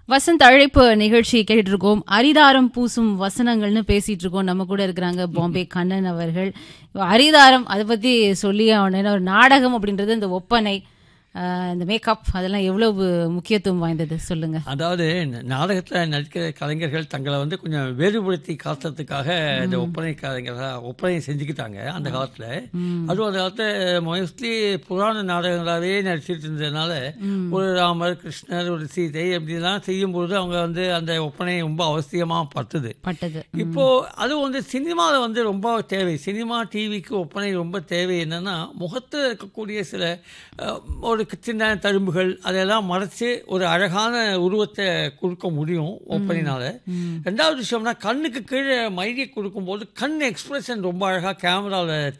வசந்த் அழைப்பு நிகழ்ச்சி கேட்டுட்டு இருக்கோம் அரிதாரம் பூசும் வசனங்கள்னு பேசிட்டு இருக்கோம் நம்ம கூட இருக்கிறாங்க பாம்பே கண்ணன் அவர்கள் அரிதாரம் அதை பத்தி சொல்லி அவன ஒரு நாடகம் அப்படின்றது இந்த ஒப்பனை ஆஹ், இந்த மேக்கப் அதெல்லாம் எவ்வளவு முக்கியத்துவம் வாய்ந்தது சொல்லுங்க அதாவது நாடகத்தில் நடிக்கிற கலைஞர்கள் தங்களை வந்து கொஞ்சம் வேறுபடுத்தி காட்டுறதுக்காக இந்த ஒப்பனை கலைஞர்களாக ஒப்பனை செஞ்சுக்கிட்டாங்க அந்த காலத்தில் அதுவும் அந்த காலத்தில் மோஸ்ட்லி புராண நாடகங்களாகவே நடிச்சிட்டு இருந்ததுனால ஒரு ராமர் கிருஷ்ணர் ஒரு சீதை அப்படிலாம் செய்யும்போது அவங்க வந்து அந்த ஒப்பனை ரொம்ப அவசியமாக பட்டுது பட்டது இப்போ அது வந்து சினிமாவில் வந்து ரொம்ப தேவை சினிமா டிவிக்கு ஒப்பனை ரொம்ப தேவை என்னன்னா முகத்தில் இருக்கக்கூடிய சில அஹ், ஒரு சின்ன தழும்புகள் அதெல்லாம் மறைச்சு ஒரு அழகான உருவத்தை கொடுக்க முடியும் ஒப்பனைனால ரெண்டாவது விஷயம்னா கண்ணுக்கு கீழே மைகை கொடுக்கும்போது கண் எக்ஸ்பிரஷன் ரொம்ப அழகாக கேமராவில்